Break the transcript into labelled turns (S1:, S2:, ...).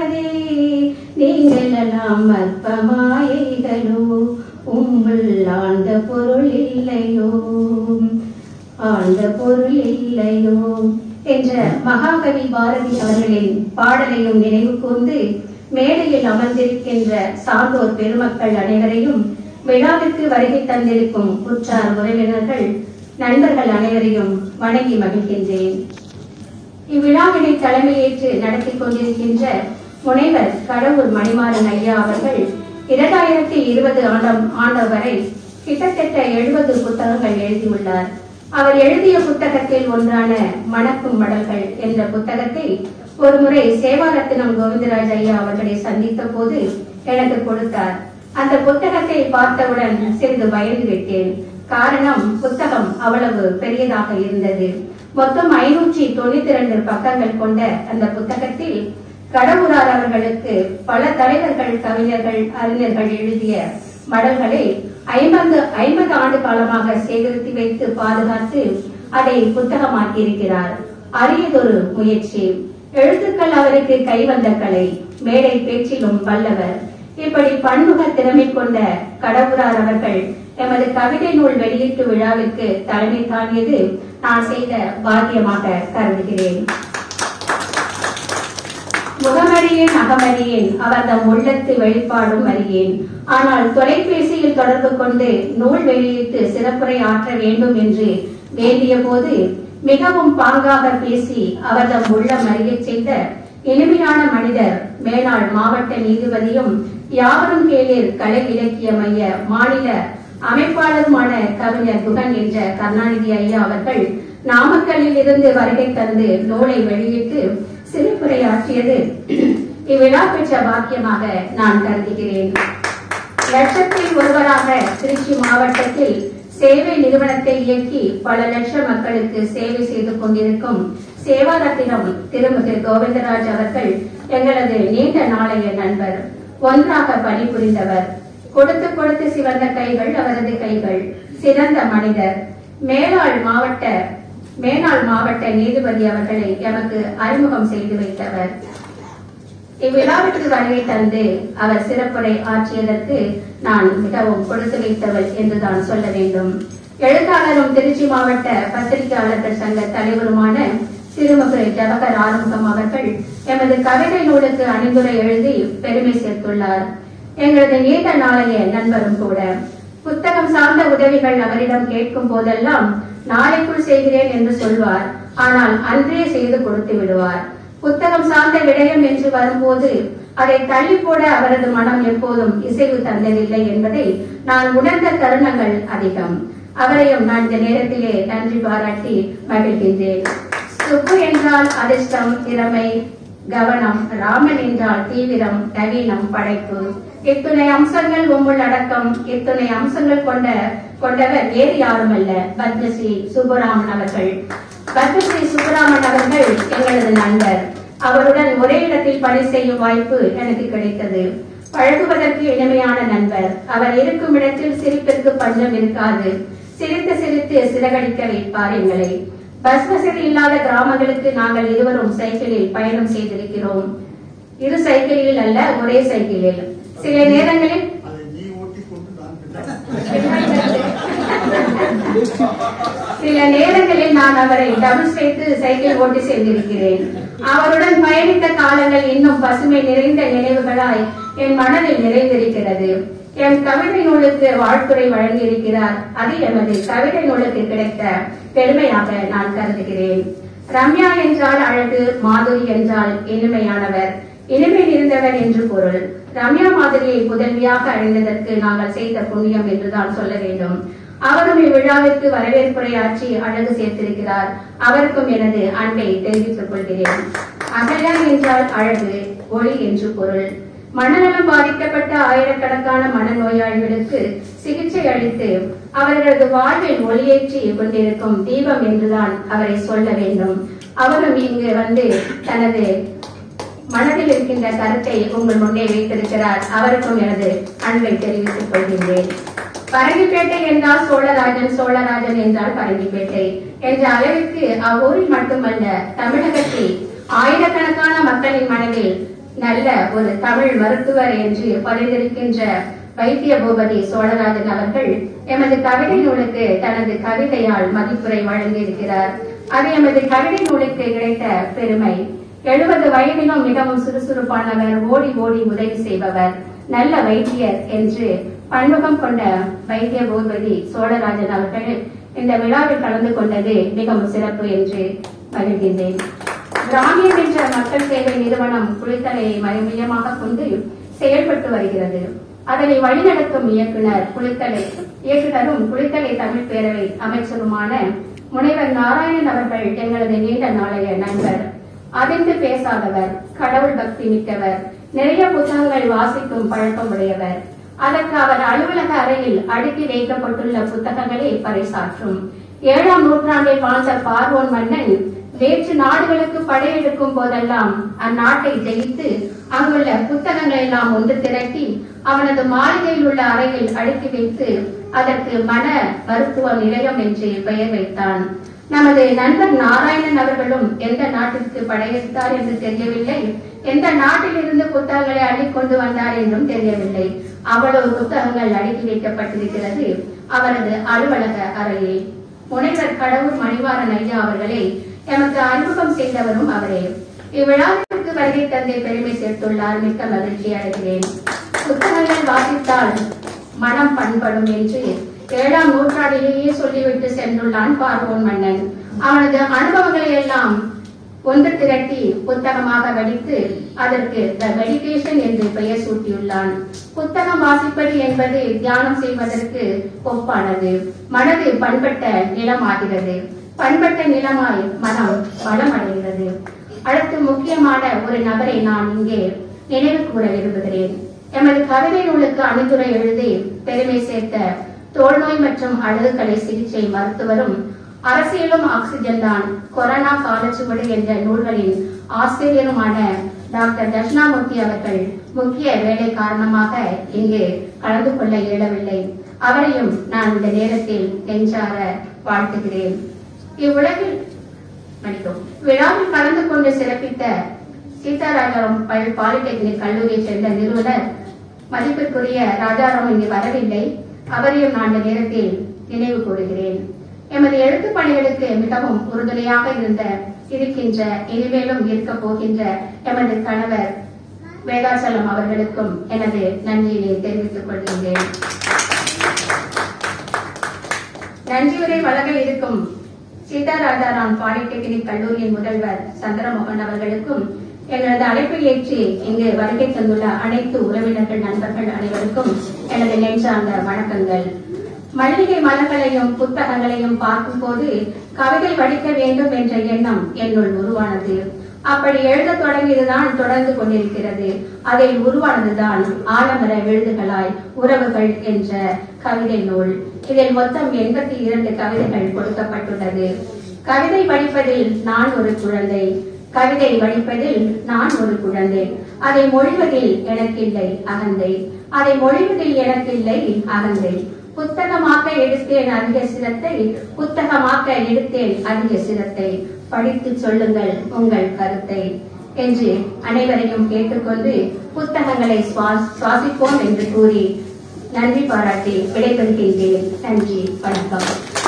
S1: வாழ்வதே நீங்கள் எல்லாம் அற்பமாயைகளோ உங்கள் ஆழ்ந்த பொருள் இல்லையோ ஆழ்ந்த பொருள் இல்லையோ என்ற மகாகவி பாரதி அவர்களின் பாடலையும் நினைவு கூர்ந்து மேடையில் அமர்ந்திருக்கின்ற சான்றோர் பெருமக்கள் அனைவரையும் விழாவிற்கு வருகை தந்திருக்கும் உற்றார் உறவினர்கள் நண்பர்கள் அனைவரையும் வணங்கி மகிழ்கின்றேன் இவ்விழாவினை தலைமையேற்று நடத்தி கொண்டிருக்கின்ற முனைவர் கடவுர் மணிமாறன் ஐயா அவர்கள் இரண்டாயிரத்தி இருபது ஆண்டாம் ஆண்டு வரை கிட்டத்தட்ட எழுபது புத்தகங்கள் எழுதியுள்ளார் அவர் எழுதிய புத்தகத்தில் ஒன்றான மணக்கும் மடல்கள் என்ற புத்தகத்தை ஒருமுறை சேவாரத்தினம் கோவிந்தராஜ் ஐயா அவர்களை சந்தித்த போது எனக்கு கொடுத்தார் அந்த புத்தகத்தை பார்த்தவுடன் சிறிது பயந்து விட்டேன் காரணம் புத்தகம் அவ்வளவு பெரியதாக இருந்தது மொத்தம் ஐநூற்றி தொண்ணூத்தி இரண்டு பக்கங்கள் கொண்ட அந்த புத்தகத்தில் கடவுரார் அவர்களுக்கு பல தலைவர்கள் கவிஞர்கள் அறிஞர்கள் எழுதிய மடல்களை ஐம்பது ஐம்பது ஆண்டு காலமாக சேகரித்து வைத்து பாதுகாத்து அதை புத்தகமாக்கி இருக்கிறார் அரியதொரு முயற்சி எழுத்துக்கள் அவருக்கு கைவந்த கலை மேடை பேச்சிலும் வல்லவர் இப்படி பன்முக திறமை கொண்ட கடவுரார் அவர்கள் எமது கவிதை நூல் வெளியீட்டு விழாவிற்கு தலைமை தாங்கியது நான் செய்த பாக்கியமாக கருதுகிறேன் முகமறியேன் அகமறியேன் அவர் தம் உள்ளத்து வெளிப்பாடும் அறியேன் ஆனால் தொலைபேசியில் தொடர்பு கொண்டு நூல் வெளியிட்டு சிறப்புரை ஆற்ற வேண்டும் என்று வேண்டிய போது மிகவும் பாங்காக பேசி அவர் தம் உள்ளம் அறியச் செய்த இனிமையான மனிதர் மேலாள் மாவட்ட நீதிபதியும் யாவரும் கேளீர் கலை இலக்கிய மைய மாநில அமைப்பாளருமான கவிஞர் குகன் என்ற கருணாநிதி ஐயா அவர்கள் நாமக்கல்லில் இருந்து வருகை தந்து நூலை வெளியிட்டு சிறப்புரையாற்றியது இவ்விழா பெற்ற பாக்கியமாக நான் கருதுகிறேன் லட்சத்தில் ஒருவராக திருச்சி மாவட்டத்தில் சேவை நிறுவனத்தை இயக்கி பல லட்சம் மக்களுக்கு சேவை செய்து கொண்டிருக்கும் சேவாரத்தினம் திருமிகு கோவிந்தராஜ் அவர்கள் எங்களது நீண்ட நாளைய நண்பர் ஒன்றாக பணிபுரிந்தவர் கொடுத்து கொடுத்து சிவந்த கைகள் அவரது கைகள் சிறந்த மனிதர் மேலாள் மாவட்ட மேனாள் மாவட்ட நீதிபதி அவர்களை எமக்கு அறிமுகம் செய்து வைத்தவர் இவ்விழாவிற்கு வருகை தந்து அவர் சிறப்புரை ஆற்றியதற்கு நான் மிகவும் கொடுத்து வைத்தவள் என்றுதான் சொல்ல வேண்டும் எழுத்தாளரும் திருச்சி மாவட்ட பத்திரிகையாளர்கள் சங்க தலைவருமான திருமகு ஜவஹர் ஆறுமுகம் அவர்கள் எமது கவிதை நூலுக்கு அணிந்துரை எழுதி பெருமை சேர்த்துள்ளார் எங்களது நீண்ட நாளைய நண்பரும் கூட புத்தகம் சார்ந்த உதவிகள் அவரிடம் கேட்கும் போதெல்லாம் நாளைக்குள் செய்கிறேன் என்று சொல்வார் ஆனால் அன்றே செய்து கொடுத்து விடுவார் புத்தகம் சார்ந்த விடயம் என்று வரும்போது அதை தள்ளி போட அவரது மனம் எப்போதும் இசைவு தந்ததில்லை என்பதை நான் உணர்ந்த தருணங்கள் அதிகம் அவரையும் நான் இந்த நேரத்திலே நன்றி பாராட்டி மகிழ்கின்றேன் சுப்பு என்றால் அதிர்ஷ்டம் திறமை கவனம் ராமன் என்றால் தீவிரம் நவீனம் படைப்பு இத்துணை அம்சங்கள் உம்முள் அடக்கம் இத்துணை அம்சங்கள் கொண்ட கொண்டவர் வேறு யாரும் அல்ல பத்மஸ்ரீ சுப்புராமன் அவர்கள் பத்மஸ்ரீ சுப்புராமன் அவர்கள் எங்களது நண்பர் அவருடன் ஒரே இடத்தில் பணி செய்யும் வாய்ப்பு எனக்கு கிடைத்தது பழகுவதற்கு இனிமையான நண்பர் அவர் இருக்கும் இடத்தில் சிரிப்பிற்கு பஞ்சம் இருக்காது சிரித்து சிரித்து சிறகடிக்க வைப்பார் எங்களை பஸ் வசதி இல்லாத கிராமங்களுக்கு நாங்கள் இருவரும் சைக்கிளில் பயணம் செய்திருக்கிறோம் இரு சைக்கிளில் அல்ல ஒரே சைக்கிளில் சில நேரங்களில்
S2: அதை நீ ஓட்டிக் கொண்டு நான் பின்னால்
S1: சில நேரங்களில் நான் அவரை டபுள் வைத்து சைக்கிள் ஓட்டி சென்றிருக்கிறேன் அவருடன் பயணித்த காலங்கள் இன்னும் பசுமை நிறைந்த நினைவுகளாய் என் மனதில் நிறைந்திருக்கிறது என் கவிதை நூலுக்கு வாழ்த்துறை வழங்கியிருக்கிறார் அது எமது கவிதை நூலுக்கு கிடைத்த பெருமையாக நான் கருதுகிறேன் ரம்யா என்றால் அழகு மாதுரி என்றால் இனிமையானவர் இனிமை நிறைந்தவர் என்று பொருள் ரம்யா மாதிரியை புதல்வியாக அடைந்ததற்கு நாங்கள் செய்த புண்ணியம் என்றுதான் சொல்ல வேண்டும் அவரும் இவ்விழாவிற்கு வரவேற்புரையாற்றி அழகு சேர்த்திருக்கிறார் அவருக்கும் எனது அன்பை தெரிவித்துக் கொள்கிறேன் அகல்யா என்றால் அழகு ஒளி என்று பொருள் மனநலம் பாதிக்கப்பட்ட ஆயிரக்கணக்கான மனநோயாளிகளுக்கு சிகிச்சை அளித்து அவர்களது வாழ்வில் ஒளியேற்றி கொண்டிருக்கும் தீபம் என்றுதான் அவரை சொல்ல வேண்டும் அவரும் இங்கு வந்து தனது மனதில் இருக்கின்ற கருத்தை உங்கள் முன்னே வைத்திருக்கிறார் அவருக்கும் எனது அன்பை தெரிவித்துக் கொள்கின்றேன் பரங்கிப்பேட்டை என்றால் சோழராஜன் சோழராஜன் என்றால் பரங்கிப்பேட்டை என்ற அளவிற்கு அவ்வூரில் மட்டுமல்ல தமிழகத்தில் ஆயிரக்கணக்கான மக்களின் மனதில் நல்ல ஒரு தமிழ் மருத்துவர் என்று பதிந்திருக்கின்ற வைத்திய பூபதி சோழராஜன் அவர்கள் எமது கவிதை நூலுக்கு தனது கவிதையால் மதிப்புரை வழங்கியிருக்கிறார் அது எமது கவிதை நூலுக்கு கிடைத்த பெருமை எழுபது வயதிலும் மிகவும் சுறுசுறுப்பானவர் ஓடி ஓடி உதவி செய்பவர் நல்ல வைத்தியர் என்று பன்முகம் கொண்ட வைத்திய பூபதி சோழராஜன் அவர்கள் இந்த விழாவில் கலந்து கொண்டது மிகவும் சிறப்பு என்று மகிழ்கின்றேன் கிராமியம் என்ற மக்கள் சேவை நிறுவனம் குளித்தலையை மையமாக கொண்டு செயல்பட்டு வருகிறது அதனை வழிநடத்தும் இயக்குனர் குளித்தலை இயக்குனரும் குளித்தலை தமிழ் பேரவை அமைச்சருமான முனைவர் நாராயணன் அவர்கள் எங்களது நீண்ட நாளைய நண்பர் அதிர்ந்து பேசாதவர் கடவுள் பக்தி மிக்கவர் நிறைய புத்தகங்கள் வாசிக்கும் பழக்கம் உடையவர் அதற்கு அவர் அலுவலக அறையில் அடுக்கி வைக்கப்பட்டுள்ள புத்தகங்களே பறைசாற்றும் ஏழாம் நூற்றாண்டில் வாழ்ந்த பார்வோன் மன்னன் வேற்று நாடுகளுக்கு படையெடுக்கும் போதெல்லாம் அந்நாட்டை ஜெயித்து அங்குள்ள புத்தகங்களை எல்லாம் ஒன்று திரட்டி அவனது மாளிகையில் உள்ள அறையில் அடுக்கி வைத்து அதற்கு மன மருத்துவ நிலையம் என்று பெயர் வைத்தான் நமது நண்பர் நாராயணன் அவர்களும் எந்த நாட்டிற்கு படையெடுத்தார் என்று தெரியவில்லை எந்த நாட்டிலிருந்து புத்தகங்களை அள்ளிக் கொண்டு வந்தார் என்றும் தெரியவில்லை அவ்வளவு புத்தகங்கள் அடுக்கி வைக்கப்பட்டிருக்கிறது அவரது அலுவலக அறையில் முனைவர் கடவுள் மணிவாரன் ஐயா அவர்களை எமக்கு அறிமுகம் செய்தவரும் அவரே இவ்விழாவிற்கு வருகை தந்தை பெருமை சேர்த்துள்ளார் மிக்க மகிழ்ச்சி அடைகிறேன் புத்தகங்கள் வாசித்தால் மனம் பண்படும் என்று ஏழாம் நூற்றாண்டிலேயே சொல்லிவிட்டு சென்றுள்ளான் பார்வோன் மன்னன் அவனது அனுபவங்களை எல்லாம் ஒன்று திரட்டி புத்தகமாக வடித்து அதற்கு த மெடிடேஷன் என்று பெயர் சூட்டியுள்ளான் புத்தகம் வாசிப்பது என்பது தியானம் செய்வதற்கு ஒப்பானது மனது பண்பட்ட நிலமாகிறது பண்பட்ட நிலமாய் மனம் வளமடைகிறது அடுத்து முக்கியமான ஒரு நபரை நான் இங்கே நினைவு கூற விரும்புகிறேன் எமது கவிதை நூலுக்கு அணிந்துரை எழுதி பெருமை சேர்த்த தோல்நோய் மற்றும் அழகுக்கலை சிகிச்சை மருத்துவரும் அரசியலும் ஆக்சிஜன் தான் கொரோனா காலச்சுவடு என்ற நூல்களின் ஆசிரியருமான டாக்டர் தட்சிணாமூர்த்தி அவர்கள் முக்கிய வேலை காரணமாக இங்கு கலந்து கொள்ள இயலவில்லை அவரையும் நான் இந்த நேரத்தில் நெஞ்சார வாழ்த்துகிறேன் இவ்வுலகில் மன்னிக்கவும். விழாவில் கலந்து கொண்டு சிறப்பித்த சீதாராஜாராம் பல் பாலிடெக்னிக் கல்லூரியை சேர்ந்த நிறுவனர் மதிப்பிற்குரிய ராஜாராம் இங்கு வரவில்லை அவரையும் நான் இந்த நேரத்தில் நினைவு கூறுகிறேன் எமது எழுத்துப் பணிகளுக்கு மிகவும் உறுதுணையாக இருந்த இருக்கின்ற இனிமேலும் இருக்க போகின்ற எமது கணவர் வேதாச்சலம் அவர்களுக்கும் எனது நன்றியினை தெரிவித்துக் கொள்கின்றேன் நன்றியுரை வழங்க இருக்கும் சீதாராஜாராம் பாலிடெக்னிக் கல்லூரியின் முதல்வர் சந்திரமோகன் அவர்களுக்கும் எங்களது அழைப்பை ஏற்றி இங்கு வருகை தந்துள்ள அனைத்து உறவினர்கள் நண்பர்கள் அனைவருக்கும் எனது நெஞ்சார்ந்த வணக்கங்கள் மல்லிகை மலர்களையும் புத்தகங்களையும் பார்க்கும்போது கவிதை வடிக்க வேண்டும் என்ற எண்ணம் என்னுள் உருவானது அப்படி எழுத தொடங்கியதுதான் தொடர்ந்து கொண்டிருக்கிறது அதில் உருவானதுதான் ஆலமர விழுதுகளாய் உறவுகள் என்ற கவிதை நூல் இதில் மொத்தம் எண்பத்தி இரண்டு கவிதைகள் கொடுக்கப்பட்டுள்ளது கவிதை படிப்பதில் நான் ஒரு குழந்தை கவிதை வடிப்பதில் நான் ஒரு குழந்தை அதை மொழிவதில் எனக்கில்லை அகந்தை அதை மொழிவதில் எனக்கில்லை அகந்தை புத்தகமாக்க எடுத்தேன் அதிக சிரத்தை புத்தகமாக்க எடுத்தேன் அதிக சிரத்தை படித்து சொல்லுங்கள் உங்கள் கருத்தை என்று அனைவரையும் கேட்டுக்கொண்டு புத்தகங்களை சுவா- சுவாசிப்போம் என்று கூறி நன்றி பாராட்டி விடைபெறுகின்றேன் நன்றி வணக்கம்